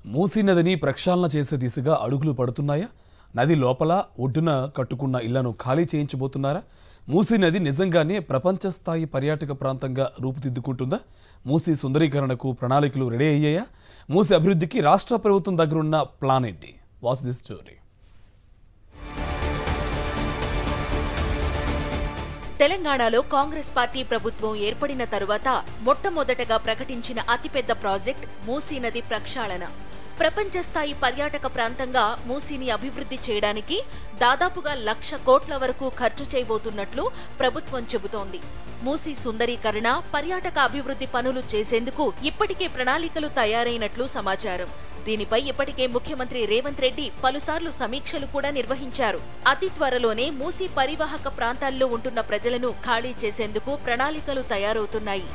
మూసీ నదిని ప్రక్షాళన చేసే దిశగా అడుగులు పడుతున్నాయా నది లోపల ఒడ్డున కట్టుకున్న ఇళ్లను ఖాళీ చేయించబోతున్నారా మూసీ నది నిజంగానే ప్రపంచ స్థాయి పర్యాటక ప్రాంతంగా రూపుదిద్దుకుంటుందా మూసీ సుందరీకరణకు ప్రణాళికలు రెడీ అయ్యాయా మూసీ అభివృద్ధికి రాష్ట్ర ప్రభుత్వం దగ్గరున్న ప్లాన్ ఏంటి వాచ్ దిస్ స్టోరీ తెలంగాణలో కాంగ్రెస్ పార్టీ ప్రభుత్వం ఏర్పడిన తరువాత మొట్టమొదటగా ప్రకటించిన అతిపెద్ద ప్రాజెక్ట్ మూసీ నది ప్రక్షాళన ప్రపంచ స్థాయి పర్యాటక ప్రాంతంగా మూసీని అభివృద్ధి చేయడానికి దాదాపుగా లక్ష కోట్ల వరకు ఖర్చు చేయబోతున్నట్లు ప్రభుత్వం చెబుతోంది మూసీ సుందరీకరణ పర్యాటక అభివృద్ధి పనులు చేసేందుకు ఇప్పటికే ప్రణాళికలు తయారైనట్లు సమాచారం దీనిపై ఇప్పటికే ముఖ్యమంత్రి రేవంత్ రెడ్డి పలుసార్లు సమీక్షలు కూడా నిర్వహించారు అతి త్వరలోనే మూసీ పరివాహక ప్రాంతాల్లో ఉంటున్న ప్రజలను ఖాళీ చేసేందుకు ప్రణాళికలు తయారవుతున్నాయి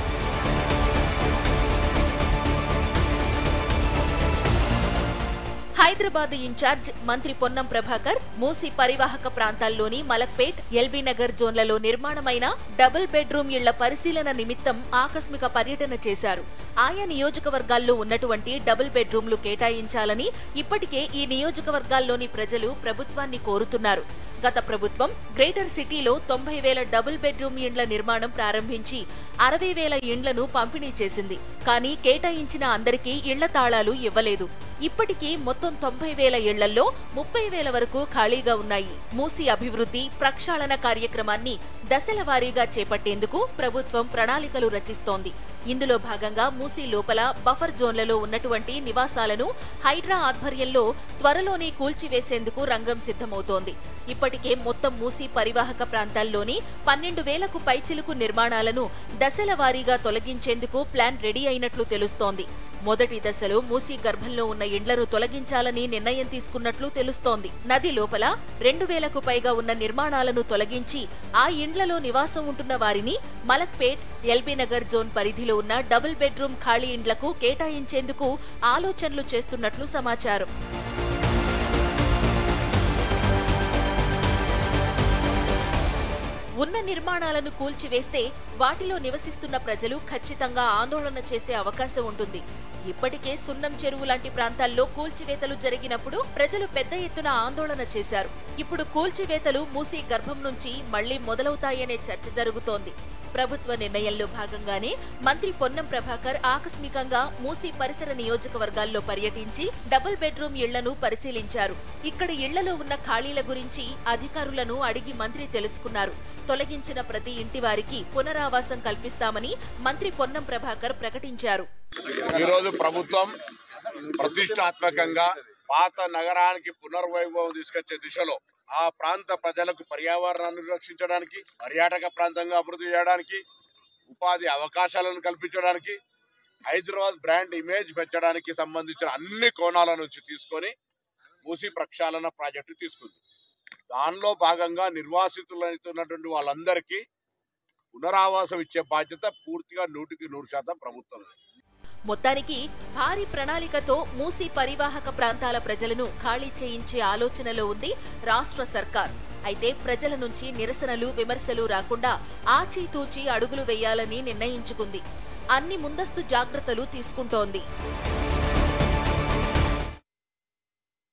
హైదరాబాద్ ఇన్ఛార్జ్ మంత్రి పొన్నం ప్రభాకర్ మూసీ పరివాహక ప్రాంతాల్లోని మలక్పేట్ ఎల్బీ నగర్ జోన్లలో నిర్మాణమైన డబుల్ బెడ్రూమ్ ఇళ్ల పరిశీలన నిమిత్తం ఆకస్మిక పర్యటన చేశారు ఆయా నియోజకవర్గాల్లో ఉన్నటువంటి డబుల్ బెడ్రూమ్లు కేటాయించాలని ఇప్పటికే ఈ నియోజకవర్గాల్లోని ప్రజలు ప్రభుత్వాన్ని కోరుతున్నారు గత ప్రభుత్వం గ్రేటర్ సిటీలో తొంభై వేల డబుల్ బెడ్రూమ్ ఇండ్ల నిర్మాణం ప్రారంభించి అరవై వేల ఇండ్లను పంపిణీ చేసింది కానీ కేటాయించిన అందరికీ ఇళ్ల తాళాలు ఇవ్వలేదు ఇప్పటికీ మొత్తం తొంభై వేల ఇళ్లలో ముప్పై వేల వరకు ఖాళీగా ఉన్నాయి మూసి అభివృద్ధి ప్రక్షాళన కార్యక్రమాన్ని దశల వారీగా చేపట్టేందుకు ప్రభుత్వం ప్రణాళికలు రచిస్తోంది ఇందులో భాగంగా మూసీ లోపల బఫర్ జోన్లలో ఉన్నటువంటి నివాసాలను హైడ్రా ఆధ్వర్యంలో త్వరలోనే కూల్చివేసేందుకు రంగం సిద్ధమవుతోంది ఇప్పటికే మొత్తం మూసీ పరివాహక ప్రాంతాల్లోని పన్నెండు వేలకు పైచిలుకు నిర్మాణాలను దశల వారీగా తొలగించేందుకు ప్లాన్ రెడీ అయినట్లు తెలుస్తోంది మొదటి దశలో మూసీ గర్భంలో ఉన్న ఇండ్లను తొలగించాలని నిర్ణయం తీసుకున్నట్లు తెలుస్తోంది నది లోపల రెండు వేలకు పైగా ఉన్న నిర్మాణాలను తొలగించి ఆ ఇండ్లలో నివాసం ఉంటున్న వారిని మలక్పేట్ ఎల్బీ నగర్ జోన్ పరిధిలో ఉన్న డబుల్ బెడ్రూమ్ ఖాళీ ఇండ్లకు కేటాయించేందుకు ఆలోచనలు చేస్తున్నట్లు సమాచారం ఉన్న నిర్మాణాలను కూల్చివేస్తే వాటిలో నివసిస్తున్న ప్రజలు ఖచ్చితంగా ఆందోళన చేసే అవకాశం ఉంటుంది ఇప్పటికే సున్నం చెరువు లాంటి ప్రాంతాల్లో కూల్చివేతలు జరిగినప్పుడు ప్రజలు పెద్ద ఎత్తున ఆందోళన చేశారు ఇప్పుడు కూల్చివేతలు మూసి గర్భం నుంచి మళ్లీ మొదలవుతాయనే చర్చ జరుగుతోంది ప్రభుత్వ నిర్ణయంలో భాగంగానే మంత్రి పొన్నం ప్రభాకర్ ఆకస్మికంగా మూసి పరిసర నియోజకవర్గాల్లో పర్యటించి డబుల్ బెడ్రూమ్ ఇళ్లను పరిశీలించారు ఇక్కడ ఇళ్లలో ఉన్న ఖాళీల గురించి అధికారులను అడిగి మంత్రి తెలుసుకున్నారు తొలగించిన ప్రతి ఇంటి వారికి పునరావాసం కల్పిస్తామని మంత్రి పొన్నం ప్రభాకర్ ప్రకటించారు ఈరోజు ప్రభుత్వం ప్రతిష్టాత్మకంగా పాత నగరానికి పునర్వైభవం తీసుకొచ్చే దిశలో ఆ ప్రాంత ప్రజలకు పర్యావరణాన్ని రక్షించడానికి పర్యాటక ప్రాంతంగా అభివృద్ధి చేయడానికి ఉపాధి అవకాశాలను కల్పించడానికి హైదరాబాద్ బ్రాండ్ ఇమేజ్ పెంచడానికి సంబంధించిన అన్ని కోణాల నుంచి తీసుకొని మూసి ప్రక్షాళన ప్రాజెక్టు తీసుకుంది దానిలో భాగంగా నిర్వాసితులైతున్నటువంటి వాళ్ళందరికీ పునరావాసం ఇచ్చే బాధ్యత పూర్తిగా నూటికి నూరు శాతం ప్రభుత్వం మొత్తానికి భారీ ప్రణాళికతో మూసీ పరివాహక ప్రాంతాల ప్రజలను ఖాళీ చేయించే ఆలోచనలో ఉంది రాష్ట్ర సర్కార్ అయితే ప్రజల నుంచి నిరసనలు విమర్శలు రాకుండా ఆచీతూచి అడుగులు వేయాలని నిర్ణయించుకుంది అన్ని ముందస్తు జాగ్రత్తలు తీసుకుంటోంది